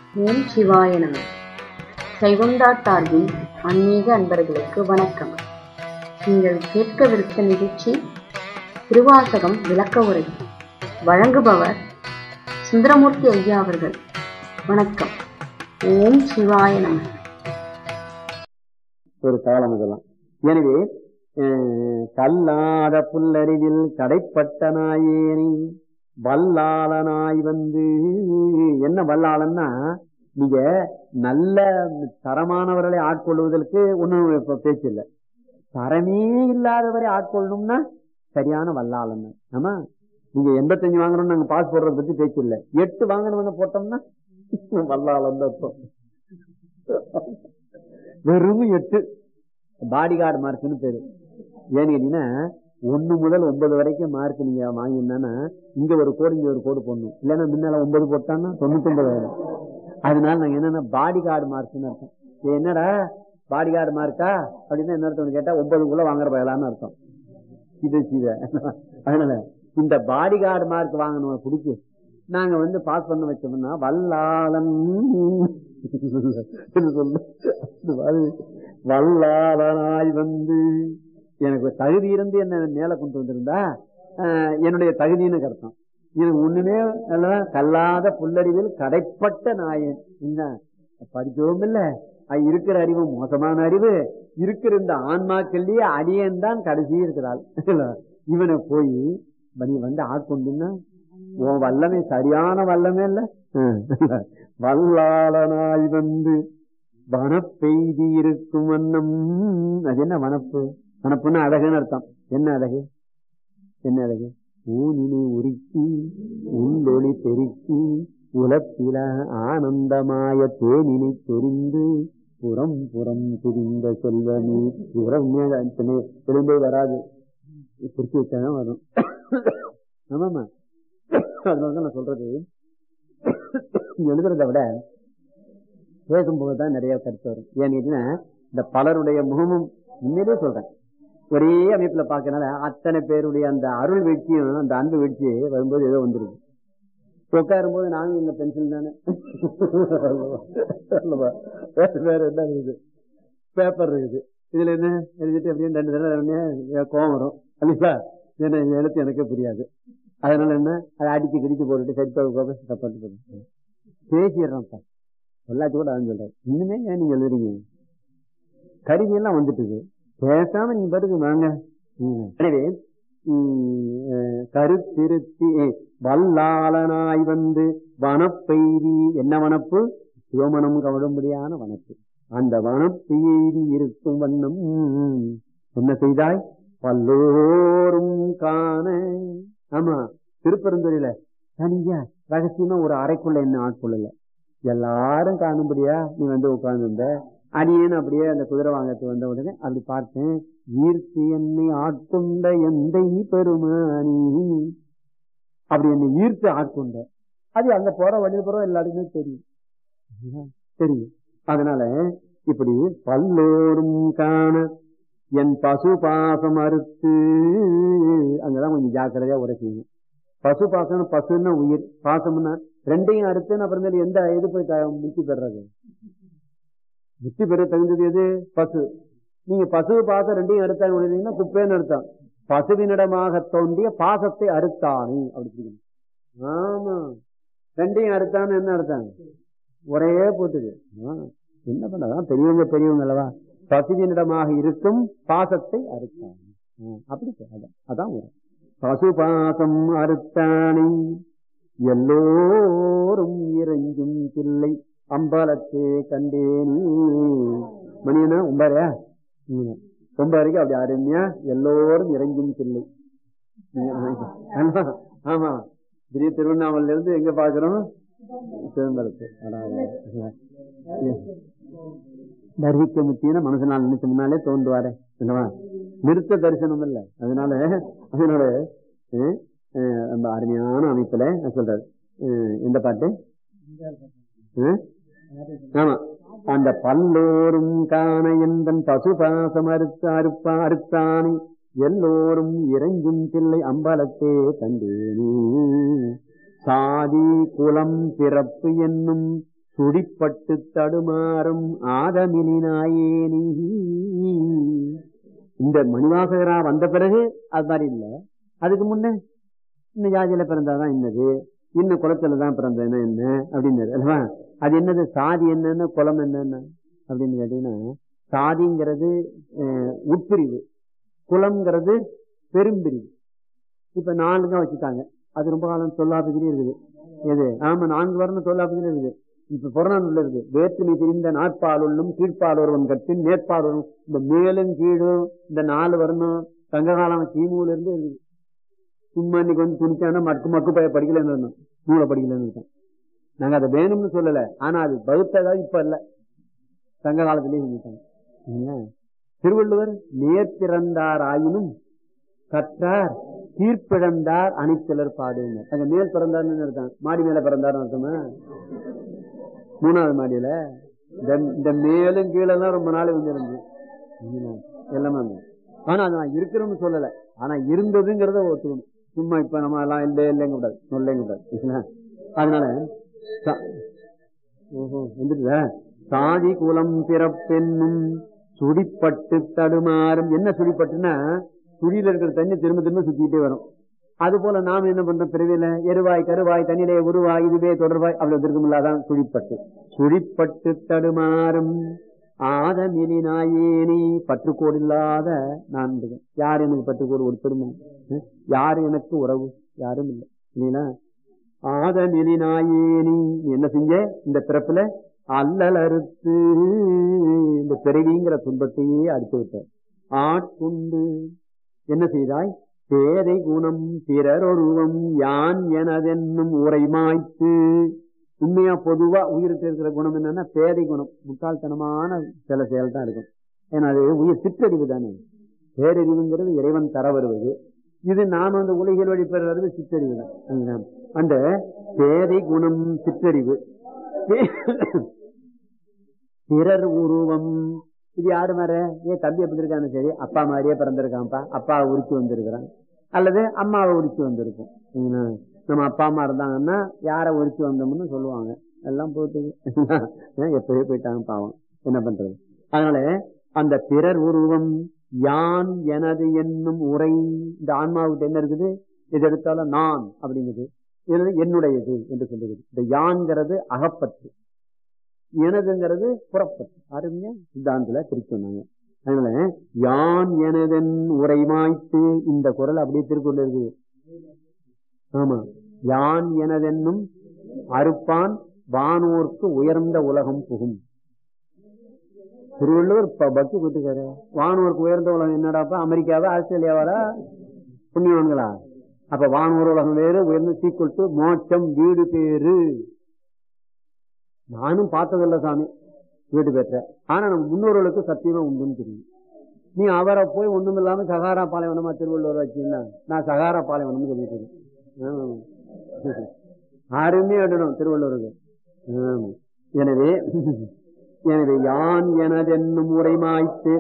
ஓம் சிவாய நம சைவம்டா சார்பில் ஆன்மீக அன்பர்களுக்கு வணக்கம் நீங்கள் கேட்கவிருக்க நிகழ்ச்சி திருவாசகம் விளக்க உரை வழங்குபவர் சுந்தரமூர்த்தி ஐயா அவர்கள் வணக்கம் ஓம் சிவாய நம ஒரு காலம் இதெல்லாம் எனவே அஹ், கல்லாத புல்லறிவில் கடைப்பட்ட நாயேனி வல்லாளனாய் வந்து என்ன வல்லாளன்னா நீங்க நல்ல தரமானவர்களை ஆட்கொள்வதற்கு ஒண்ணும் இப்ப பேச்சு இல்லை தரமே இல்லாதவரை ஆட்கொள்ளணும்னா சரியான வல்லாளன் ஆமா நீங்க எண்பத்தஞ்சு வாங்கணும்னு நாங்க பாஸ் போடுறத பத்தி பேச்சு இல்லை எட்டு வாங்கணும்னு போட்டோம்னா வல்லாளன் தான் அர்த்தம். வெறும் எட்டு பாடி கார்டு மார்க்னு பேரு ஏன்னு கேட்டீங்கன்னா ஒண்ணு முதல் ஒன்பது வரைக்கும் மார்க் நீங்க வாங்கினா இங்க ஒரு கோடு இங்க ஒரு கோடு போடணும் இல்லைன்னா முன்னால ஒன்பது போட்டான்னா தொண்ணூத்தி ஒன்பது ஆயிடும் அதனால நாங்க என்னன்னா பாடி கார்டு மார்க்னு அர்த்தம் இது என்னடா பாடி கார்டு மார்க்கா அப்படின்னு என்ன அர்த்தம் கேட்டா ஒன்பதுக்குள்ள வாங்குற பயலான்னு அர்த்தம் இது சீத அதனால இந்த பாடி கார்டு மார்க் வாங்கணும் பிடிச்சி நாங்க வந்து பாஸ் பண்ண வச்சோம்னா வல்லாளன் என்று சொல்லு. அது மாதிரி வல்லாளனாய் வந்து எனக்கு தகுதி இருந்து என்ன மேல கொண்டு வந்திருந்தா ஆஹ், என்னுடைய தகுதின்னு அர்த்தம் எனக்கு ஒண்ணுமே அல்லவா? கல்லாத புல்லறிவில் கடைப்பட்ட நாயன் என்ன படிக்கவும் இல்ல அது இருக்கிற அறிவு மோசமான அறிவு இருக்கிற இந்த ஆன்மாக்கள்லயே அடியன் தான் கடைசி இருக்கிறாள் இவனை போய் நீ வந்து ஆட்கொண்டுன்னா உன் வல்லமை சரியான வல்லமே இல்ல வல்லாளனாய் வந்து வனப்பெய்தி இருக்கும் வண்ணம் அது என்ன வனப்பு வனப்புன்னா அழகுன்னு அர்த்தம் என்ன அழகு என்ன அழகு ஊனினை உருக்கி உள்ளொளி பெருக்கி உலப்பில ஆனந்தமாய தேனினை தெரிந்து புறம் புறம் திரிந்த செல்வமே புறம் தெளிந்தே வராது குறிச்சு வச்சாதான் வரும் ஆமாமா அதனாலதான் நான் சொல்றது எழுதுறதை விட பேசும்போது தான் நிறைய கருத்து வரும் ஏன்னு கேட்டீங்கன்னா, இந்த பலருடைய முகமும் உண்மையிலே சொல்றேன் ஒரே அமைப்புல பார்க்கறனால அத்தனை பேருடைய அந்த அருள் வீழ்ச்சியும் அந்த அன்பு வீழ்ச்சி வரும்போது ஏதோ வந்துருது உட்காரும் போது நாங்க எங்க பென்சில் தானே அல்லவா? வேற வேற என்ன இருக்குது பேப்பர் இருக்குது இதுல என்ன எழுதிட்டு அப்படியே ரெண்டு தடவை கோவம் வரும் இல்லைங்களா என்ன எழுத்து எனக்கே புரியாது அதனால என்ன அதை அடிச்சு கிடிச்சு போட்டுட்டு சரி தப்பாட்டு போட்டு பேசிடுறோம்ப்பா சொல்லாச்சு கூட அதான் சொல்றேன் இன்னுமே ஏன் நீங்க எழுதுறீங்க கருவி எல்லாம் வந்துட்டுது பேசாம நீங்க பாட்டுக்கு வாங்க ம். எனவே ம், அஹ், கருத்திருத்தி ஏ, வல்லாளனாய் வந்து வனப்பெய்தி என்ன வனப்பு சிவமனம் கவடும்படியான வனப்பு அந்த வனப்பெய்தி இருக்கும் வண்ணம் என்ன செய்தாய் பல்லோரும் காண ஆமா திருப்பெருந்துறையில தனியா ரகசியமா ஒரு அறைக்குள்ள என்ன ஆட்கொள்ளல எல்லாரும் காணும்படியா நீ வந்து உட்கார்ந்து அடியேன் அப்படியே அந்த குதிரை வாங்கத்து வந்த உடனே அப்படி பார்த்தேன் ஈர்த்து என்னை ஆட்கொண்ட எந்தை பெருமானி அப்படி என்னை ஈர்த்து ஆட்கொண்ட அது அங்க போற வழியில் போற எல்லாருக்குமே தெரியும் தெரியும் அதனால இப்படி பல்லோரும் காண என் பசு பாசம் அறுத்து அங்கதான் கொஞ்சம் ஜாக்கிரதையா உரை செய்யணும் பசு பாசம் பசுன்னா உயிர் பாசம்னா ரெண்டையும் அறுத்துன்னு அப்புறமேல எந்த இது போய் த- முக்தி பெறது முக்தி பெற தகுந்தது எது பசு நீங்க பசு பாசம் ரெண்டையும் அறுத்தாங்க விடுறீங்கன்னா குப்பைன்னு அர்த்தம் பசுவினிடமாக தோண்டிய பாசத்தை அறுத்தானே அப்படி சொல்லணும் ஆமா ரெண்டையும் அறுத்தான்னு என்ன அர்த்தம் ஒரே போட்டுது ஆ, என்ன பண்ணதான் பெரியவங்க பெரியவங்க அல்லவா பசுவினிடமாக இருக்கும் பாசத்தை அறுத்தான் ஆ, அப்படி சொல், அதான் அதான் வரும் பசு பாசம் அறுத்தானை எல்லோரும் இறைஞ்சும் பிள்ளை அம்பலத்தே கண்டேனி மணியனா ஒன்பரையா ஒன்பரைக்கு அப்படி அருமையா எல்லோரும் இறங்கும் பிள்ளை ஆமா, ஆமா திடீர் திருவண்ணாமலையில இருந்து எங்க பாக்குறோம் சிதம்பரத்து தரிசிக்க முத்தின மனசு நாள் நினைச்ச முன்னாலே தோன்றுவாரே என்னவா நிறுத்த தரிசனம் இல்ல அதனால அதனால அஹ், அஹ், ரொம்ப அருமையான அமைப்புல நான் சொல்றாரு அஹ், எந்த பாட்டு அஹ்? ஆமா அந்த பல்லோரும் காண என்பன் பசுபாசம் அறுத்த அறுப்பா அறுத்தானை எல்லோரும் இறங்கும் பிள்ளை அம்பலத்தே கண்டேனே சாதி குலம் பிறப்பு என்னும் சுடிப்பட்டு தடுமாறும் ஆதமினாயேனி இந்த மணிவாசகரா வந்த பிறகு அது மாதிரி இல்ல அதுக்கு முன்ன இந்த ஜாதியில பிறந்தாதான் என்னது இன்னும் குளத்துல தான் பிறந்ததுன்னா என்ன அப்படின்னு அல்லவா அது என்னது சாதி என்னன்னு குளம் என்னன்னு அப்படின்னு கேட்டீங்கன்னா சாதிங்கிறது அஹ், உட்பிரிவு குளம்ங்கிறது பெரும்பிரிவு இப்ப நாலு தான் வச்சுட்டாங்க அது ரொம்ப காலம் தொல்லாபதிலே இருக்குது எது ஆமா நான்கு வருடம் தொல்லாபதிலே இருக்குது இப்ப புறநானூர்ல இருக்கு வேற்றுமை திரிந்த நாட்பாலுள்ளும் கீழ்ப்பால் ஒருவன் கட்டின் மேற்பால் ஒருவன் இந்த மேலும் கீழும் இந்த நாலு வருடம் சங்க காலம் கிமுல இருந்து இருக்குது சும்மா இன்னைக்கு வந்து துணிச்சானா மக்கு மக்கு பய படிக்கலன்னு இருந்தோம் நூலை படிக்கலன்னு இருக்கோம் நாங்க அதை வேணும்னு சொல்லல ஆனா அது பகுத்ததா இப்ப இல்ல சங்க காலத்திலேயே செஞ்சுட்டாங்க சரிங்களா? திருவள்ளுவர் நேர்த்திறந்தார் ஆயினும் கற்றார் தீர்ப்பிழந்தார் அணிச்சிலர் பாடுங்க அங்க மேல் பிறந்தார்னு இருக்கான் மாடி மேல பிறந்தார்னு அர்த்தமா மூணாவது மாடியில இந்த இந்த மேலும் கீழே தான் ரொம்ப நாள் வந்துருந்து எல்லாமே இருந்தது. ஆனா அது நான் இருக்கிறோம்னு சொல்லல ஆனா இருந்ததுங்கிறத ஒத்துக்கணும் சும்மா இப்ப நம்ம எல்லாம் இல்லை இல்லைங்க கூடாது சொல்லைங்க கூடாது சரிங்களா? அதனால சா- ஓஹோ வந்துட்டுதா சாதி குலம் பிறப்பென்னும் சுடிப்பட்டு தடுமாறும் என்ன சுடிப்பட்டுன்னா சுடியில இருக்கிற தண்ணி திரும்ப திரும்ப சுத்திக்கிட்டே வரும் அது போல நாம என்ன பண்றோம் பிறவியில எருவாய் கருவாய் தண்ணிலே உருவாய் இதுவே தொடர்வாய் அப்படி வந்திருக்குமில்லாதான் சுழிப்பட்டு சுழிப்பட்டு தடுமாறும் ஆதமினி நாயேனி பற்றுக்கோடு இல்லாத நான் இருக்கேன். யார் எனக்கு பற்றுக்கோடு கொடுத்துருமோ யார் எனக்கு உறவு யாரும் இல்லை இல்லைங்களா ஆதமினி நாயேனி நீ என்ன செஞ்ச இந்த பிறப்புல அல்லல் அறுத்து இந்த பிறவிங்கிற துன்பத்தையே அடித்து விட்ட ஆட்கொண்டு என்ன செய்தாய் பேதை குணம் பிறரொருவம் யான் எனதென்னும் உரை மாய்த்து உண்மையா பொதுவா உயிருக்கு இருக்கிற குணம் என்னன்னா பேதை குணம் முட்டாள்தனமான சில செயல் தான் இருக்கும் ஏன்னா அது உயிர் சிற்றறிவு தானே பேரறிவுங்கிறது இறைவன் தர வருவது இது நான் வந்து உலகில் வழி பெறுறது சிற்றறிவு தான் சரிங்களா? அந்த பேதை குணம் சிற்றறிவு பிறர் உருவம் இது யாரு மாற ஏன் தம்பி எப்படி இருக்கான்னு சரி அப்பா மாதிரியே பிறந்திருக்கான்ப்பா அப்பாவை உரிச்சு வந்திருக்கிறான் அல்லது அம்மாவை உரிச்சு வந்திருக்கும் சரிங்களா? நம்ம அப்பா அம்மா இருந்தாங்கன்னா யாரை உரிச்சு வந்தோம்னு சொல்லுவாங்க எல்லாம் போட்டு எப்பவே போயிட்டாங்க பாவம் என்ன பண்றது அதனால அந்த பிறர் உருவம் யான் எனது என்னும் உரை இந்த ஆன்மாவுக்கு என்ன இருக்குது எது எடுத்தாலும் நான் அப்படிங்குது இது என்னுடையது என்று சொல்லுகிறது இந்த யான்கிறது அகப்பற்று எனதுங்கிறது புறப்பற்று அருமையா சித்தாந்தத்துல பிரிச்சு சொன்னாங்க அதனால யான் எனதன் உரைமாய்த்து இந்த குரல் அப்படியே திருக்குறள் இருக்குது ஆமா யான் எனதென்னும் அறுப்பான் வானோர்க்கு உயர்ந்த உலகம் புகும் திருவள்ளுவர் இப்ப பக்தி கொடுத்துக்காரு வானோருக்கு உயர்ந்த உலகம் என்னடாப்பா அமெரிக்காவா ஆஸ்திரேலியாவாரா புண்ணியவான்களா அப்ப வானோர் உலகம் வேறு உயர்ந்த சீக்குவல் டு மோட்சம் வீடு பேரு நானும் பார்த்ததில்ல சாமி வீடு பெற்ற ஆனா நம்ம முன்னோர்களுக்கு சத்தியமா உண்டுன்னு தெரியும் நீ அவரை போய் ஒண்ணும் இல்லாம சகாரா பாலைவனமா திருவள்ளுவர் வச்சீங்கன்னா நான் சகாரா பாலைவனம்னு சொல்லிட்டு இருக்கேன். ஆமா. அருமையா இடணும் திருவள்ளுவருக்கு ஆமா. எனவே எனவே யான் எனதென்னும் உரைமாய்த்து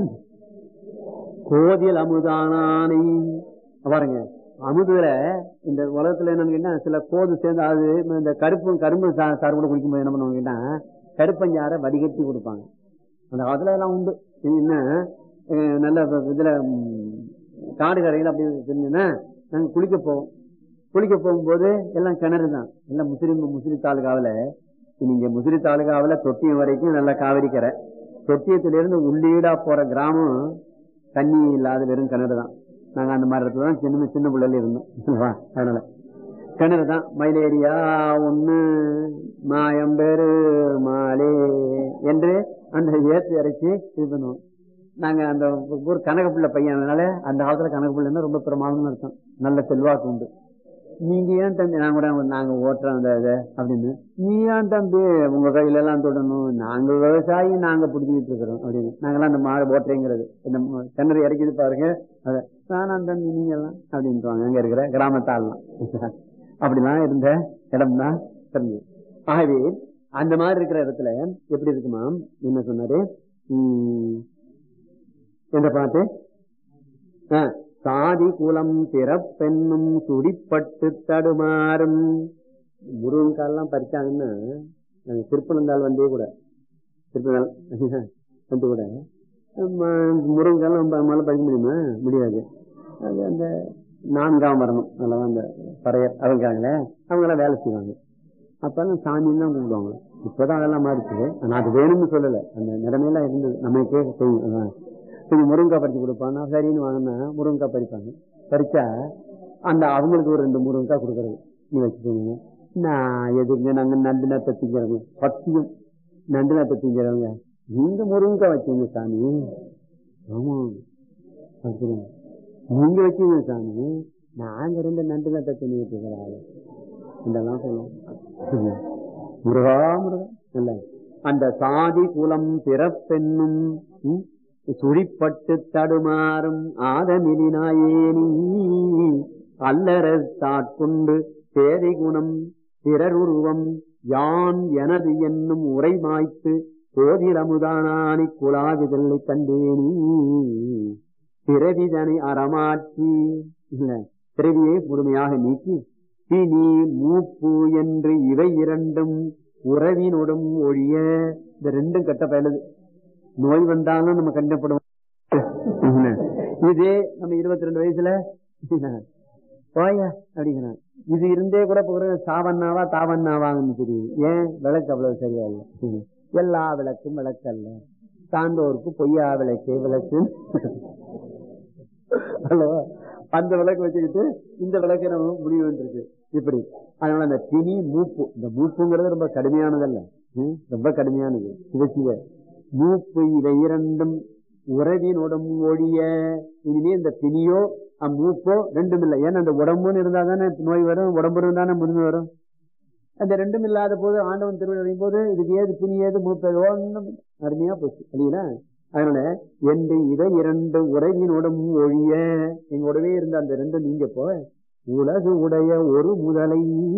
கோதில் அமுதானானை பாருங்க அமுதுல இந்த உலகத்துல என்னன்னு கேட்டா சில கோது சேர்ந்து அது இந்த கருப்பு கரும்பு சா- சாறு கூட குடிக்கும்போது என்ன பண்ணுவாங்க கேட்டா கருப்பஞ்சாரை வடிகட்டி கொடுப்பாங்க அந்த காலத்துல எல்லாம் உண்டு இது என்ன அஹ் நல்ல இப்ப இதுல ம், காடு கடையில் அப்படி இருந்துன்னா நாங்க குளிக்க போவோம் குளிக்க போகும்போது எல்லாம் கிணறு தான் எல்லாம் முஸ்லிம் முஸ்லிம் தாலுகாவில் நீங்க முஸ்லிம் தாலுகாவில் தொட்டியம் வரைக்கும் நல்ல காவிரி கரை தொட்டியத்திலிருந்து உள்ளீடா போற கிராமம் தண்ணி இல்லாத வெறும் கிணறு தான் நாங்க அந்த மாதிரி இடத்துல தான் சின்ன சின்ன பிள்ளைல இருந்தோம் வா, அதனால கிணறு தான் மயிலேரியா ஒண்ணு மாயம்பேரு மாலே என்று அந்த ஏற்றி இறக்கி இது பண்ணுவோம் நாங்க அந்த ஊர் கனகப்பிள்ளை பையன் அதனால அந்த காலத்துல கனகப்பிள்ளைன்னா ரொம்ப பிரமாதம்னு அர்த்தம் நல்ல செல்வாக்கு உண்டு நீங்க ஏன் தம்பி நான் கூட நாங்க ஓட்டுறோம் அந்த இதை அப்படின்னு நீ ஏன் தம்பி உங்க கையில எல்லாம் தொடணும் நாங்க விவசாயி நாங்க பிடிச்சிக்கிட்டு இருக்கிறோம் அப்படின்னு நாங்கெல்லாம் அந்த மாடு ஓட்டுறேங்கிறது இந்த ம- கிணறு இறக்கிது பாருங்க அத வேணாம் தம்பி நீங்க எல்லாம் அப்படின்ட்டுவாங்க அங்க இருக்கிற கிராமத்தாலாம் அப்படிலாம் இருந்த இடம் தான் தெரிஞ்சு ஆகவே அந்த மாதிரி இருக்கிற இடத்துல எப்படி இருக்குமா என்ன சொன்னாரு உம், என்ற பாட்டு ஆ, சாதி குலம் பிறப்பென்னும் சுடிப்பட்டு தடுமாறும் முருகன் காலெல்லாம் பறிச்சாங்கன்னா திருப்பனந்தாள் வந்தே கூட திருப்பனந்தாள் வந்து கூட முருங்கால் நம்மளால படிக்க முடியுமா முடியாது அது அந்த நான்காம் வரணும் அதெல்லாம் அந்த பறையர் அவங்காங்களே அவங்களாம் வேலை செய்வாங்க அப்பெல்லாம் சாமின்னு தான் கூப்பிடுவாங்க இப்பதான் அதெல்லாம் மாறிச்சு ஆனா அது வேணும்னு சொல்லல அந்த நிலைமையெல்லாம் இருந்தது நமக்கே தெரியும் கொஞ்சம் முருங்கா பறிச்சு கொடுப்பாங்க சரின்னு வாங்கினா முருங்கா பறிப்பாங்க பறிச்சா அந்த அவங்களுக்கு ஒரு ரெண்டு முருங்கா கொடுக்கறது நீ வச்சுக்கோங்க நான் எதுங்க நாங்க நண்டு நத்தை திங்கிறவங்க பத்தியும் நண்டு நத்தை திங்கிறவங்க நீங்க முருங்கா வச்சீங்க சாமி ஆமா நீங்க வச்சீங்க சாமி நாங்க ரெண்டு நண்டு நத்தை தின்னுட்டு இருக்கிறாங்க இதெல்லாம் சொல்லுவோம் முருகா முருகா இல்ல அந்த சாதி குலம் பிறப்பெண்ணும் சுழிப்பட்டு தடுமாறும் ஆதமினாயேனி அல்லற தாட்கொண்டு சேரி குணம் பிறருருவம் யான் எனது என்னும் உரை மாய்த்து கோதிலமுதானானி குழாவிதலை கண்டேனி பிறவிதனை அறமாற்றி இல்ல பிறவியை முழுமையாக நீக்கி பிணி மூப்பு என்று இவை இரண்டும் உறவினோடும் ஒழிய இந்த ரெண்டும் கட்ட பயலுது நோய் வந்தாலும் நம்ம கண்டப்படுவோம் இதே நம்ம இருபத்தி ரெண்டு வயசுல போயா அப்படிங்கிறான் இது இருந்தே கூட போகிற சாவண்ணாவா தாவண்ணாவாங்கன்னு தெரியுது ஏன் விளக்கு அவ்வளவு சரியா இல்லை எல்லா விளக்கும் விளக்கு அல்ல சான்றோருக்கு பொய்யா விளக்கே விளக்கு அல்லவா அந்த விளக்கு வச்சுக்கிட்டு இந்த விளக்கு நம்ம முடிவு வந்திருக்கு இப்படி அதனால அந்த திணி மூப்பு இந்த மூப்புங்கிறது ரொம்ப கடுமையானதல்ல ரொம்ப கடுமையானது சிவசிவ மூப்பு இவை இரண்டும் உறவினோடும் ஒழிய இனிமே இந்த திணியோ மூப்போ ரெண்டும் இல்லை ஏன்னா அந்த உடம்புன்னு இருந்தா தானே நோய் வரும் உடம்பு இருந்தானே முதுமை வரும் அந்த ரெண்டும் இல்லாத போது ஆண்டவன் திருவிழா போது இதுக்கு ஏது பிணி ஏது மூப்பு ஒன்றும் அருமையா போச்சு இல்லைங்களா அதனால என்று இவை இரண்டு உறவினோடும் ஒழிய எங்களோடவே இருந்த அந்த ரெண்டு நீங்க போ உலகு உடைய ஒரு முதலை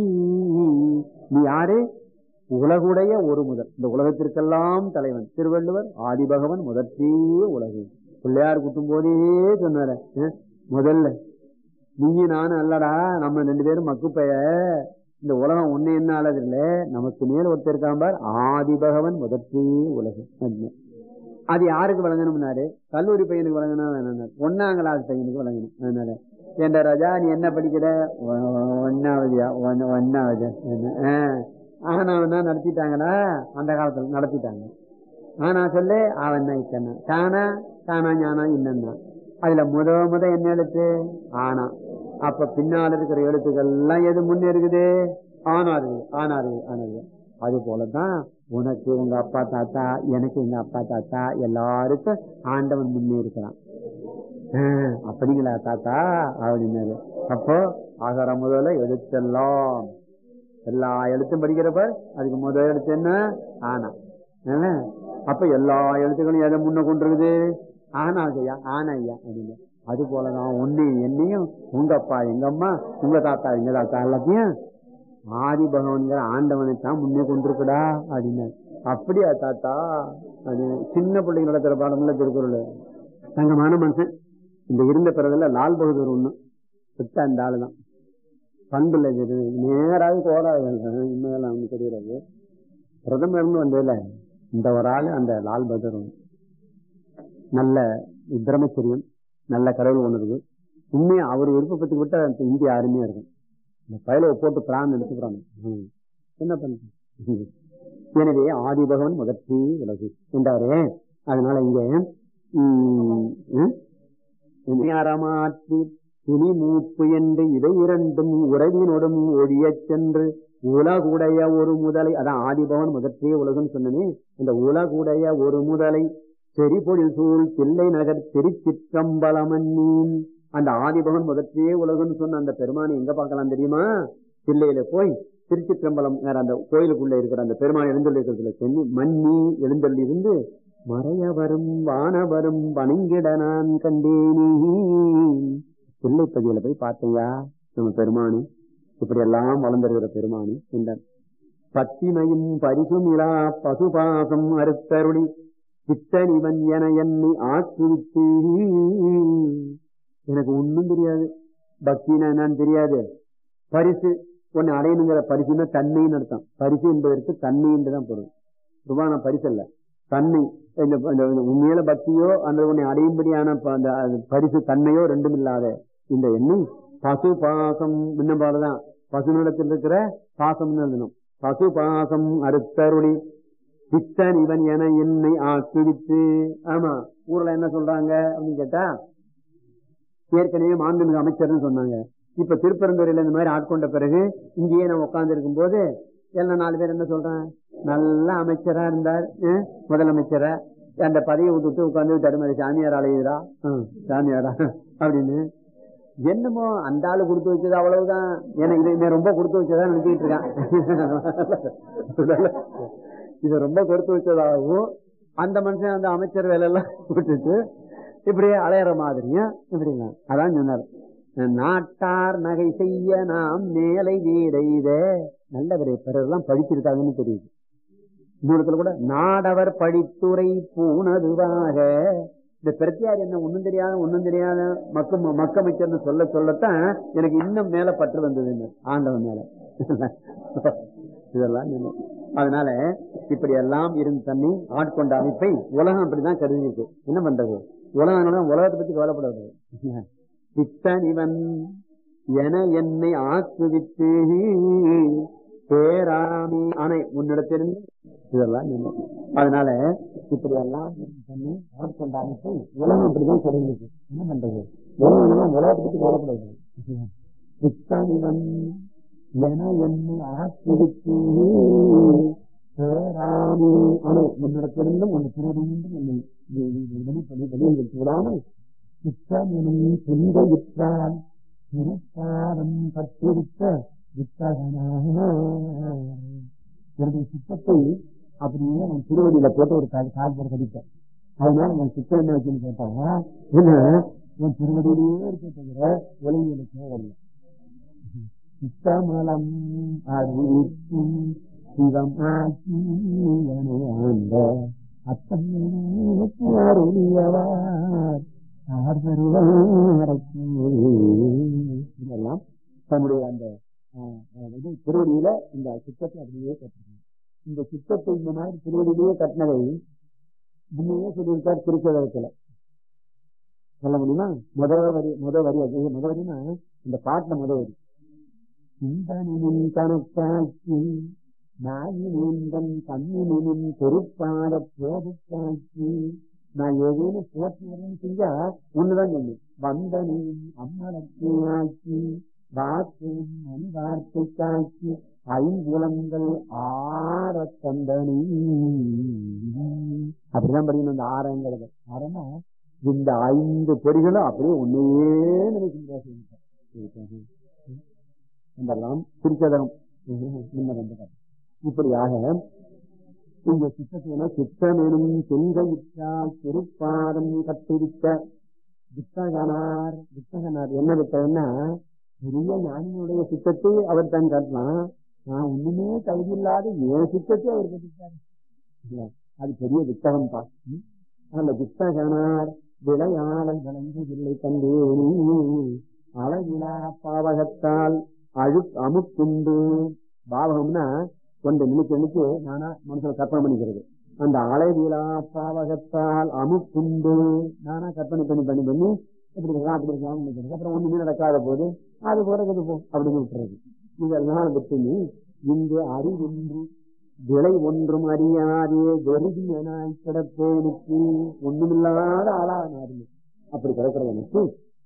நீ யாரு உலகுடைய ஒரு முதல் இந்த உலகத்திற்கெல்லாம் தலைவன் திருவள்ளுவர் ஆதிபகவன் முதற்றே உலகு பிள்ளையார் குட்டும் போதே சொன்னார முதல்ல நீ நானும் அல்லடா நம்ம ரெண்டு பேரும் மக்குப்பைய இந்த உலகம் ஒண்ணு என்ன அழகு இல்ல நமக்கு மேல் ஒருத்தர் இருக்கான் பார் ஆதிபகவன் முதற்றே உலகு அது யாருக்கு வழங்கணும்னாரு கல்லூரி பையனுக்கு வழங்கணும் ஒன்னாம் கிளாஸ் பையனுக்கு வழங்கணும் அதனால ஏண்டா ராஜா நீ என்ன படிக்கிற ஒன்னாவதுயா ஒன்னாவது ஆனாவன் தான் நடத்திட்டாங்களா அந்த காலத்துல நடத்திட்டாங்க ஆனா சொல்லு அவன் தான் இத்தனை காணா காணா ஞானா இன்னன்னா அதுல முத முத என்ன எழுத்து ஆனா அப்ப பின்னால இருக்கிற எழுத்துக்கள் எல்லாம் எது முன்னே இருக்குது ஆனா இருக்குது ஆனா இருக்குது ஆனா இருக்குது அது போலதான் உனக்கு உங்க அப்பா தாத்தா எனக்கு எங்க அப்பா தாத்தா எல்லாருக்கும் ஆண்டவன் முன்னே இருக்கிறான் அப்படிங்களா தாத்தா அப்படின்னாரு அப்போ அகர முதல்ல எழுத்தெல்லாம் எல்லா எழுத்தும் படிக்கிறப்ப அதுக்கு முதல் எழுத்து என்ன ஆனா அப்ப எல்லா எழுத்துக்களும் எதை முன்ன கொண்டிருக்குது ஆனா ஐயா ஆனா ஐயா அப்படின்னு அது போலதான் ஒன்னு என்னையும் உங்க அப்பா எங்க அம்மா உங்க தாத்தா எங்க தாத்தா எல்லாத்தையும் ஆதி பகவான்கிற ஆண்டவனை தான் முன்னே கொண்டிருக்குடா அப்படின்னு அப்படியா தாத்தா அது சின்ன பிள்ளைங்க நடத்துற பாடம்ல திருக்குறள் தங்கமான மனுஷன் இந்த இருந்த பிறகுல லால் பகதூர் ஒண்ணு விட்ட அந்த ஆளு தான் பண்புல நேராக போடாது இன்னும் அவனுக்கு தெரியாது பிரதமர்னு வந்ததுல இந்த ஒரு ஆளு அந்த லால் பகதூர் நல்ல பிரம்மச்சரியம் நல்ல கடவுள் உணர்வு உண்மையா அவர் விருப்பப்பட்டு விட்டா இந்தியா அருமையா இருக்கும் இந்த பயலை போட்டு பிரான் எடுத்துக்கிறாங்க என்ன பண்ண எனவே ஆதி பகவன் முதற்சி உலகு என்றாரே அதனால இங்க ஆறாமாற்றி துணி மூப்பு என்று இவை இரண்டும் உறவினோடும் ஒழியச் சென்று உலகுடைய ஒரு முதலை அதான் ஆதிபவன் முதற்றே உலகம் சொன்னனே இந்த உலகுடைய ஒரு முதலை செறிபொழில் சூழ் தில்லை நகர் திருச்சிற்றம்பலமன்னீன் அந்த ஆதிபகன் முதற்றே உலகம்னு சொன்ன அந்த பெருமானை எங்க பார்க்கலாம் தெரியுமா தில்லையில போய் திருச்சிற்றம்பலம் அந்த கோயிலுக்குள்ள இருக்கிற அந்த பெருமான் எழுந்தொள்ளி இருக்கிறதுல சென்னி மன்னி எழுந்தொள்ளி இருந்து மறையவரும் வானவரும் வணங்கிட நான் கண்டேனி தில்லைப்பதியில போய் பார்த்தையா நம்ம பெருமானி இப்படி எல்லாம் வளர்ந்திருக்கிற பெருமானி என்றார் பத்திமையும் பரிசும் இலா பசுபாசம் அறுத்தருளி சித்தனிவன் என என்னை ஆக்கிவித்து எனக்கு ஒன்னும் தெரியாது பக்தினா என்னன்னு தெரியாது பரிசு உன்னை அடையணுங்கிற பரிசுன்னா தன்மைன்னு அர்த்தம் பரிசு என்பதற்கு தன்மை என்றுதான் பொருள் ரூபான பரிசு அல்ல தன்மை இந்த இந்த உண்மையில பக்தியோ அந்த உன்னை அடையும்படியான ப- அந்த அது பரிசு தன்மையோ ரெண்டும் இல்லாத இந்த எண்ணெய் பசு பாசம் முன்ன போலதான் பசுனிடத்தில் இருக்கிற பாசம்னு எழுதணும் பசு பாசம் அறுத்தருளி பித்தன் இவன் என என்னை ஆக்கிவித்து ஆமா ஊர்ல என்ன சொல்றாங்க அப்படின்னு கேட்டா ஏற்கனவே மாண்புமிகு அமைச்சர்னு சொன்னாங்க இப்ப திருப்பரந்துறையில இந்த மாதிரி ஆட்கொண்ட பிறகு இங்கேயே நான் உட்கார்ந்து இருக்கும் போது எல்லாம் நாலு பேர் என்ன சொல்றேன் நல்ல அமைச்சரா இருந்தார் அஹ், முதலமைச்சரா அந்த பதவியை விட்டுட்டு உட்கார்ந்து தடுமாறி சாமியார் அலையுதா ஹம், சாமியாரா அப்படின்னு என்னமோ அந்த ஆளு கொடுத்து வச்சது அவ்வளவுதான் எனக்கு இது இவன் ரொம்ப கொடுத்து வச்சதா நினைச்சிட்டு இருக்கான் இதை ரொம்ப கொடுத்து வச்சதாகவும் அந்த மனுஷன் அந்த அமைச்சர் வேலை எல்லாம் விட்டுட்டு இப்படியே அலையற மாதிரியும் இப்படிங்க அதான் சொன்னார் நாட்டார் நகை செய்ய நாம் மேலை வீடைத நல்லவரே பிறரெல்லாம் படிச்சிருக்காங்கன்னு தெரியுது தூரத்துல கூட நாடவர் படித்துறை பூணதுவாக இந்த பிரத்தியார் என்ன ஒண்ணும் தெரியாத ஒண்ணும் தெரியாத மக்க மக்கமைச்சர்னு சொல்ல சொல்லத்தான் எனக்கு இன்னும் மேல பற்று வந்ததுன்னு ஆண்டவன் மேல இதெல்லாம் சொன்னோம். அதனால இப்படி எல்லாம் இருந்த தண்ணி ஆட்கொண்ட அமைப்பை உலகம் அப்படிதான் கருதிருக்கு என்ன பண்றது உலகம் உலகத்தை பத்தி கவலைப்படாது பித்தன் இவன் என என்னை ஆக்குவித்து பேராமி அணை உன்னிடத்திலிருந்து இதெல்லாம் சொன்னோம். அதனால இப்படி எல்லாம் பண்ணி ஆட்கொண்ட அமைப்பை உலகம் அப்படிதான் கருதிருக்கு என்ன பண்றது உலகம் உலகத்தை பத்தி கவலைப்படாது பித்தன் இவன் என என்னை ஆக்கிவித்து பேராமி அணை உன்னிடத்திலிருந்தும் உன் பிறரிலிருந்தும் என்னை வெளிப்படி வெளியில் வைத்து விடாமல் சித்தமெனும் சொந்த விற்றால் திருப்பாதம் கற்றிருக்க வித்தகனாக என்னுடைய சித்தத்தை அப்படியே நான் திருவடியில போட்டு ஒரு கால் கால் பேர் கடிப்பேன் அதனால நான் சித்தம் என்ன வச்சுன்னு கேட்டாங்க என்ன என் திருவடியிலேயே இருக்க தவிர உலகில தேவையில்லை சித்தமலம் அறிவிக்கும் சிவம் ஆக்கி என ஆண்ட அத்தன்மைக்கு அருளியவார் இதெல்லாம் தன்னுடைய அந்த ஆஹ், ஆஹ், இது திருவடியில இந்த சித்தத்தை அப்படியே கட்டிருக்காங்க இந்த சித்தத்தை இந்த மாதிரி திருவடியிலேயே கட்டினதை முன்னையே சொல்லியிருக்கார் திருச்சதகத்துல சொல்ல முடியுமா முதல் வரி முதல் வரி அது முதல் வரினா இந்த பாட்டுல முதல் வரி சிந்தனின் கணக்காக்கி நாயினேந்தன் கண்ணினின் பொறுப்பாட போதுக்காக்கி நான் ஏதேனும் போற்றி வரேன்னு செஞ்சா ஒண்ணுதான் சொன்னேன் வந்தனின் அம்மலத்தை ஆக்கி வாக்கும் மணி வார்த்தை காக்கி ஐங்குலங்கள் ஆற தந்தனி அப்படிதான் படிக்கணும் இந்த ஆரங்களுக்கு ஆரமா இந்த ஐந்து பொறிகளும் அப்படியே ஒன்னையே நினைக்கின்ற இதெல்லாம் திருச்சதகம் முன்ன வந்து காட்டு. இப்படியாக இந்த சித்தத்தின சித்தமெனும் செங்கயிற்றால் திருப்பாதம் கட்டிருக்க வித்தகனார் வித்தகனார் என்ன வித்தகன்னா பெரிய ஞானியுடைய சித்தத்தை அவர் தான் காட்டலாம் நான் ஒண்ணுமே தகுதி இல்லாத என் சித்தத்தை அவர் கட்டிட்டாரு இல்ல, அது பெரிய வித்தகம் தான் ம். அந்த வித்தகனார் விளையாடல் விளங்குதில்லை தந்தேனி அழகிலா பாவகத்தால் அழு அமுக்குண்டு பாவகம்னா ஒன்று நினைச்சு நினைச்சு நானா மனசுல கற்பனை பண்ணிக்கிறது அந்த அழகிலா பாவகத்தால் அமுக்குண்டு நானா கற்பனை பண்ணி பண்ணி பண்ணி இப்படி இருக்கலாம் அப்படி இருக்கலாம் நினைக்கிறது அப்புறம் ஒண்ணுமே நடக்காத போது அது போறது போ அப்படின்னு விட்டுறது இதெல்லாம் விட்டு நீ இங்கு அறிவின்றி விலை ஒன்றும் அறியாதே வெறுதியனாய் கிடப்பேனுக்கு ஒண்ணுமில்லாத ஆளா நான் அப்படி கிடக்கிறவனுக்கு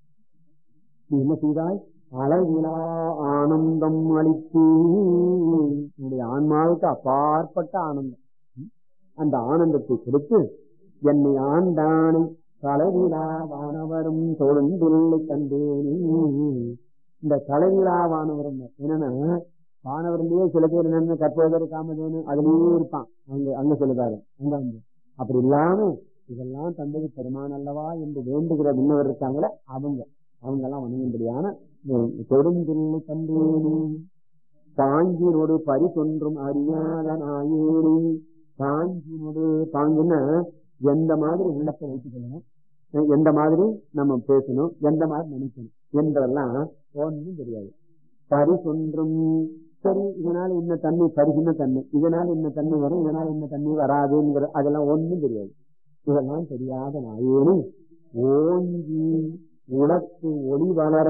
நீ என்ன செய்தாய் அளவிலா ஆனந்தம் அளித்து என்னுடைய ஆன்மாவுக்கு அப்பாற்பட்ட ஆனந்தம் ம்? அந்த ஆனந்தத்தை கொடுத்து என்னை ஆண்டானை தலைவிழா வானவரும் தொழுந்தில்லை கண்டேனே இந்த தலைவிழா வானவரும் என்னன்னா வானவரிலேயே சில பேர் என்னென்ன கற்பதற்கு காமதேனு அதுலயே இருப்பான் அங்க அங்க சொல்லுதாரு அங்க வந்து அப்படி இல்லாம இதெல்லாம் தந்தது பெருமான் அல்லவா என்று வேண்டுகிற முன்னவர் இருக்காங்களே அவங்க அவங்க எல்லாம் வணங்கும்படியான தொடுந்தில்லை கண்டேனே பாங்கினோடு பரிசொன்றும் அறியாத நாயேனே பாங்கினோடு பாங்குன்னா எந்த மாதிரி உள்ளத்தை வைத்துக் கொள்ளணும் எந்த மாதிரி நம்ம பேசணும் எந்த மாதிரி நினைக்கணும் என்பதெல்லாம் ஒன்றும் தெரியாது பரிசொன்றும் சரி இதனால என்ன தண்ணி பரிசுன தண்ணி இதனால என்ன தண்ணி வரும் இதனால என்ன தண்ணி வராதுங்கிற அதெல்லாம் ஒண்ணும் தெரியாது இதெல்லாம் தெரியாத நாயேனு ஓங்கி உனக்கு ஒளி வளர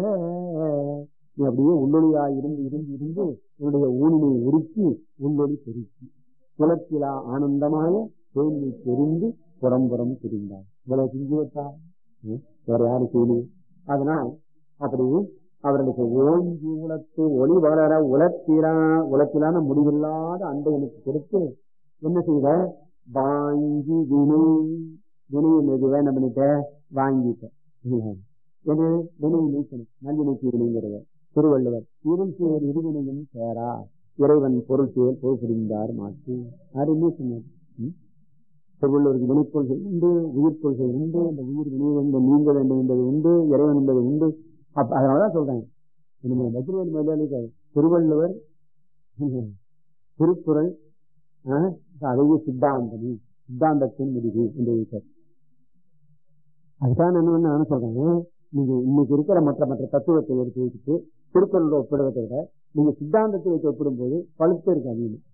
நீ அப்படியே உள்ளொளியா இருந்து இருந்து இருந்து உன்னுடைய ஊனினை உருக்கி உள்ளொளி பெருக்கி குலத்திலா ஆனந்தமாய தேனியை தெரிந்து புறம்புறம் தெரிந்தார் இவ்வளவு செஞ்சு வச்சா வேற யாரும் செய்யலையே அதனால் அப்படி அவர்களுக்கு ஓங்கி உலத்து ஒளி வளர உலத்திலா உலத்திலான முடிவில்லாத அண்டைகளுக்கு கொடுத்து என்ன செய்த வாங்கி வினை வினை மீது என்ன பண்ணிட்ட வாங்கிட்ட எது வினை நீக்கணும் நல்வினை தீர்வுங்கிறத திருவள்ளுவர் இருள் சேர் இருவினையும் சேரா இறைவன் பொருள் சேர் பொருள் புரிந்தார் மாற்றி அருமே சொன்னார் ம்? திருவள்ளுவருக்கு வினைக்கொள்கை உண்டு உயிர் கொள்கை உண்டு இந்த உயிர் வினை வேண்டும் நீங்க வேண்டும் என்பது உண்டு இறைவன் என்பது உண்டு அப்ப அதனாலதான் சொல்றேன் நம்ம பத்ரவேல் மேலே திருவள்ளுவர் திருக்குறள் ஆ, அதையே சித்தாந்தமி சித்தாந்தத்தின் முடிவு என்று வைத்தார் அதுதான் என்ன நான் சொல்றேன் நீங்க இன்னைக்கு இருக்கிற மற்ற மற்ற தத்துவத்தை எடுத்து வச்சுட்டு திருக்குறளோட ஒப்பிடுவதை விட நீங்க சித்தாந்தத்தை வச்சு ஒப்பிடும்போது பழுத்து இருக்கு அதிகம்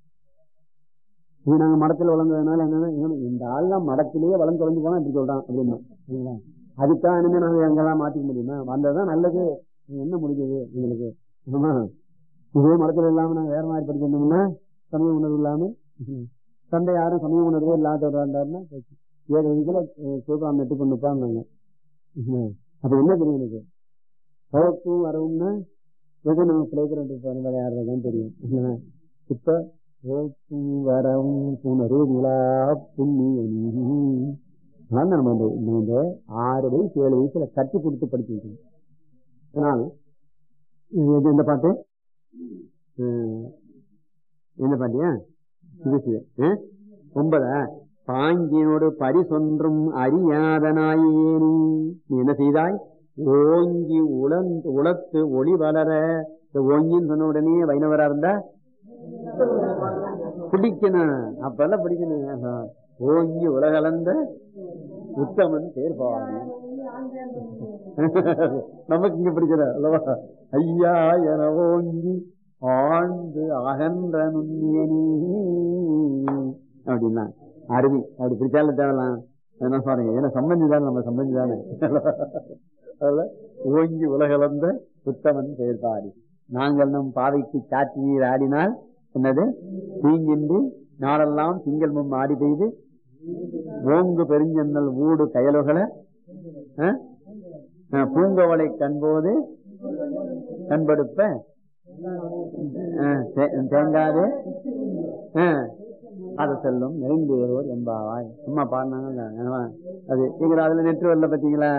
இது நாங்க மடத்துல வளர்ந்ததுனால என்னன்னா இவன் இந்த ஆள்லாம் மடத்திலேயே வளர்ந்து வளர்ந்து போனா இப்படி சொல்றான் அப்படின்னா சரிங்களா? அதுக்காக இனிமே நாங்க எங்கெல்லாம் மாத்திக்க முடியுமா வந்ததுதான் நல்லது என்ன முடிஞ்சது எங்களுக்கு ஆமா இதே மடத்துல இல்லாம நாங்க வேற மாதிரி படிச்சிருந்தோம்னா சமய உணர்வு இல்லாம சண்டை யாரும் சமய உணர்வே இல்லாதவரா இருந்தாருன்னா போச்சு. ஏழு வயசுல சிவகாமி நெட்டு கொண்டு உட்கார்ந்தாங்க அப்ப என்ன தெரியும் எனக்கு பழக்கும் வரவும்னா எது நம்ம பிளேகிரவுண்ட் போன விளையாடுறதுதான் தெரியும் இல்லையா? இப்ப போக்கும் வரவும் புணர்வு விழா புண்ணியம் அதான் நம்ம இந்த நம்ம இந்த ஆறு வயசு ஏழு வயசுல கட்டி கொடுத்து படிச்சு வைக்கணும் அதனால் இது எது இந்த பாட்டு அஹ், என்ன பாட்டியா இது ஒன்பத பாங்கினோடு பரிசொன்றும் அறியாதனாயேனி நீ என்ன செய்தாய் ஓங்கி உளந்து உளத்து ஒளி வளர இந்த ஓங்கின்னு சொன்ன உடனே வைணவரா இருந்தா பிடிக்கணும் அப்பெல்லாம் பிடிக்கணும் ஆஹா. ஓங்கி உலகளந்த உத்தமன் பேர் பாவாங்க நமக்கு இங்க பிடிக்கிற அல்லவா ஐயா என ஓங்கி ஆழ்ந்து அகன்ற நுண்ணியனி அப்படின்னா அருவி அப்படி பிடிச்சாலும் தேவலாம் என்ன சொல்றீங்க ஏன்னா சம்பந்தி தானே நம்ம சம்பந்தி தானே அதுல ஓங்கி உலகளந்த உத்தமன் பெயர் பாடி நாங்கள் நம் பாதைக்கு சாற்றி நீர் ஆடினால் என்னது தீங்கின்றி நாளெல்லாம் திங்கள் மும் ஆடி பெய்து ஓங்கு பெருஞ்சன்னல் ஊடு கயலுகளை அஹ், அஹ், பூங்கவளை கண்போது கண்படுப்ப அஹ், தே- தேங்காது அஹ், அது செல்லும் நெருங்கியோர் என்பாவாய் சும்மா பாடினாங்க என்னவா? அது எங்க அதுல நெற்று வரல பாத்தீங்களா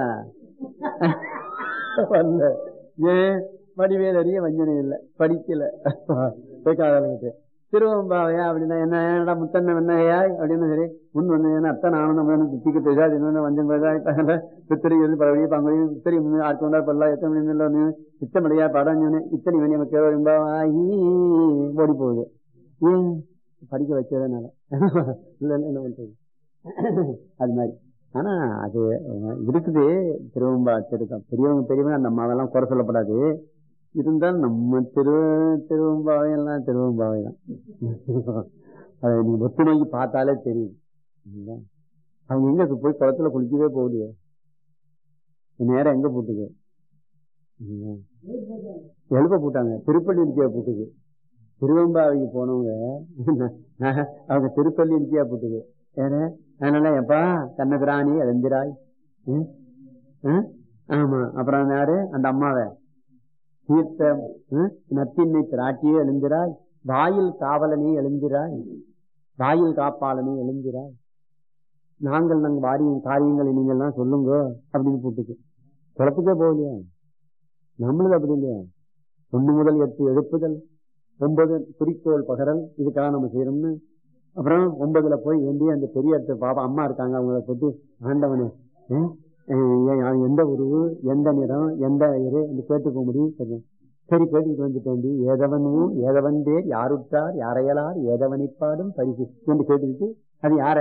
வரல ஏன் வடிவேல் அறிய வஞ்சனை இல்லை படிக்கல கேட்காதவங்களுக்கு திருவம்பாவையா அப்படின்னா என்ன என்னடா முத்தன்ன வெண்ணையா அப்படின்னு சரி முன் வந்து அத்தனை ஆனந்தம் திக்க பேசா இன்னொன்று வஞ்சம் பேசா பித்திரி எழுதி பரவடி பங்குடி பித்திரி ஆட்சி கொண்டா பல்லா எத்தனை மணி சித்தமடையா படம் இத்தனை மணி நமக்கு கேள்வி ஓடி போகுது ஏன் படிக்க வச்சதுனால இல்லைன்னு என்ன பண்றது அது மாதிரி ஆனா அது அஹ், இருக்குது திருவம்பா திருத்தம் பெரியவங்க பெரியவங்க அந்த அம்மாவெல்லாம் குறை சொல்லப்படாது இருந்தால் நம்ம திரு திருவம்பாவை எல்லாம் திருவம்பாவை தான் அதை நீங்க ஒத்து நோக்கி பார்த்தாலே தெரியும் இல்லைங்களா? அவங்க எங்க போய் குளத்துல குளிக்கவே போகலையே நேரம் எங்க போட்டுது இல்லைங்களா? எழுப்ப போட்டாங்க திருப்பள்ளி இருக்கியா போட்டுது திருவம்பாவைக்கு போனவங்க அவங்க திருப்பள்ளி இருக்கியா போட்டுது ஏன்னா அதனால எப்பா கண்ணபிராணி அழிஞ்சிராய் ம்? ம்? ஆமா அப்புறம் யாரு அந்த அம்மாவை தீர்த்த ம்? நத்தின்னை திராட்டியே எழுந்திராய் வாயில் காவலனே எழுந்திராய் வாயில் காப்பாளனே எழுந்திராய் நாங்கள் நாங்கள் வாரியம் காரியங்களை நீங்கள் எல்லாம் சொல்லுங்க அப்படின்னு போட்டுக்கு குளத்துக்கே போகலையா நம்மளுக்கு அப்படி இல்லையா ஒண்ணு முதல் எட்டு எழுப்புதல் ஒன்பது குறிக்கோள் பகரல் இதுக்காக நம்ம செய்யறோம்னு அப்புறம் ஒன்பதுல போய் வேண்டி அந்த பெரிய இடத்து பாப்பா அம்மா இருக்காங்க அவங்கள போட்டு ஆண்டவனே ம், அஹ் எந்த உருவு எந்த நிறம் எந்த இது என்று கேட்டுக்க முடியும் சரி சரி கேட்டுக்கிட்டு வந்துட்டேன் ஏதவனும் ஏதவன் பேர் யாருற்றார் யாரையலார் ஏதவனிப்பாடும் பரிசு என்று கேட்டுக்கிட்டு அது யார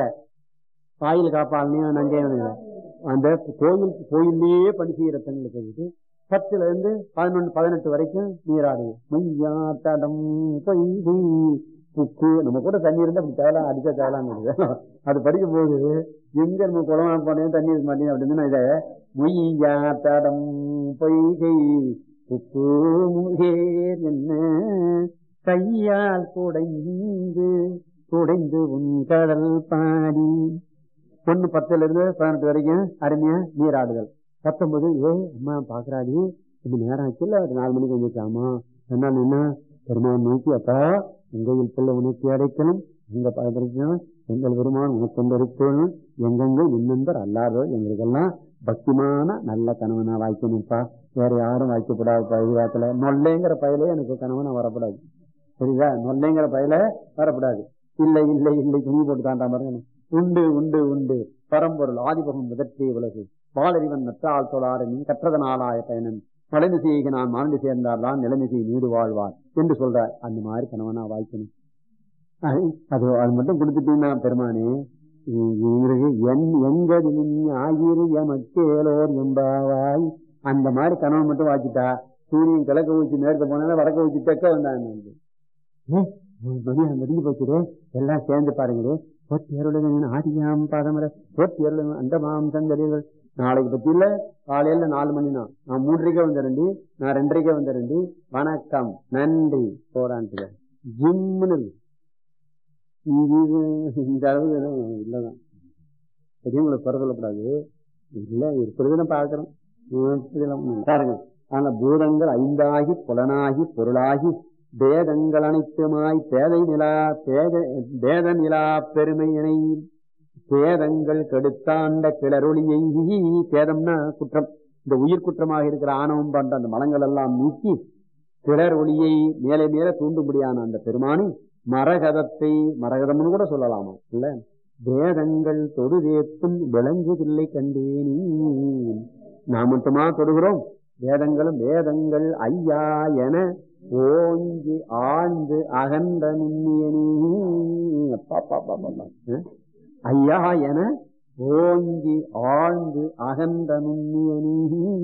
வாயில் காப்பாளனையும் நஞ்சையும் அந்த கோயில் கோயிலேயே பணி செய்யற பெண்களை கேட்டுட்டு பத்துல இருந்து பதினொன்று பதினெட்டு வரைக்கும் நீராடு மையா தடம் பொய்தி புக்கு நம்ம கூட தண்ணி இருந்தா அப்படி தேவலாம் அடிச்சா தேவலாம் அது படிக்கும் போது எங்க நம்ம குளம் போனேன் தண்ணி இருக்க மாட்டேங்குது அப்படின்னு இதை மொய்யா தடம் பொய்கை புக்கு முகேர் என்ன கையால் குடைந்து குடைந்து உன் கடல் பாடி ஒண்ணு பத்துல இருந்து பதினெட்டு வரைக்கும் அருமையா நீராடுதல் பத்தொன்பது ஏ அம்மா பாக்குறாடி இப்படி நேரம் ஆச்சுல்ல ஒரு நாலு மணிக்கு வந்துச்சாமா என்ன என்ன பெருமான் நோக்கி அப்பா உங்கள் பிள்ளை உனக்கு அடைக்கணும் உங்க பதற்றம் எங்கள் பெருமான் உனக்கு கொண்டிருக்கணும் எங்கெங்க இன்னென்பர் அல்லாதோ எங்களுக்கெல்லாம் பக்திமான நல்ல கணவனா வாய்க்கணும்ப்பா வேற யாரும் வாய்க்கப்படாது எதிர்காலத்துல நொல்லைங்கிற பயலே எனக்கு கணவனா வரப்படாது சரிதா நொல்லைங்கிற பயல வரப்படாது இல்லை இல்லை இல்லை துணி போட்டு தாண்டா பாருங்க உண்டு உண்டு உண்டு பரம்பொருள் ஆதிபகம் முதற்றே உலகு பாலறிவன் நற்றால் சொலாறு நீ கற்றதனாலாய பயனன் மலைமை செய்க நான் மாநில சேர்ந்தார்தான் நிலைமை செய்ய நீடு வாழ்வார் என்று சொல்றார் அந்த மாதிரி கணவனா வாய்க்கணும் அது அது மட்டும் கொடுத்துட்டீங்கன்னா பெருமானே இவருக்கு என் எங்கது ஆயிரு எமக்கேலோர் எம்பாவாய் அந்த மாதிரி கணவன் மட்டும் வாச்சிட்டா சூரியன் கிழக்க ஊச்சி மேற்க போனா வடக்க ஊச்சி தெக்க வந்தாங்க நெருங்கி போச்சுரு எல்லாம் சேர்ந்து பாருங்களே போட்டியருடன் ஆதியாம் பாதமர போட்டியருடன் அண்டமாம் சந்தரிகள் நாளைக்கு பத்தி இல்ல காலையில நாலு மணினா நான் மூன்றரைக்கே வந்துடுறேன்டி நான் ரெண்டரைக்கே வந்துடுறேன்டி வணக்கம் நன்றி போடான்ட்டு ஜிம்னு இந்த அளவு இல்லதான் பெரியவங்களை குறை சொல்லக்கூடாது இல்ல இருக்கிறது பாக்குறோம் பாருங்க ஆனா பூதங்கள் ஐந்தாகி புலனாகி பொருளாகி பேதங்கள் அனைத்துமாய் பேதை நிலா பேத பேத நிலா பெருமையினை பேதங்கள் கெடுத்தாண்ட கிளறொளியை பேதம்னா குற்றம் இந்த உயிர் குற்றமாக இருக்கிற ஆணவம் பண்ற அந்த மலங்கள் எல்லாம் நீக்கி கிளர் ஒளியை மேலே மேலே தூண்டும்படியான அந்த பெருமானி மரகதத்தை மரகதம்னு கூட சொல்லலாமா இல்ல வேதங்கள் தொடுதேத்தும் விளங்குதில்லை கண்டேனி நாம் மட்டுமா தொடுகிறோம் வேதங்களும் வேதங்கள் ஐயா என ஓங்கி ஆழ்ந்து அகன்ற நுண்ணியனி ஐயா என ஓங்கி ஆழ்ந்து அகன்ற நுண்ணியனி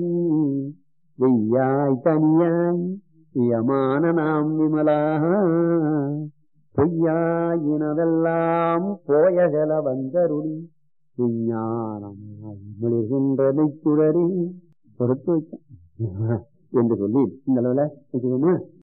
வெய்யாய் தனியாய் பியமான நாம் விமலா பொய்யாயினவெல்லாம் போயகல வந்தருளி விஞ்ஞானமாய் மிளிர்கின்றதை சுடரி பொறுத்து வச்சேன் என்று சொல்லி இந்த அளவுல வச்சுக்கோமா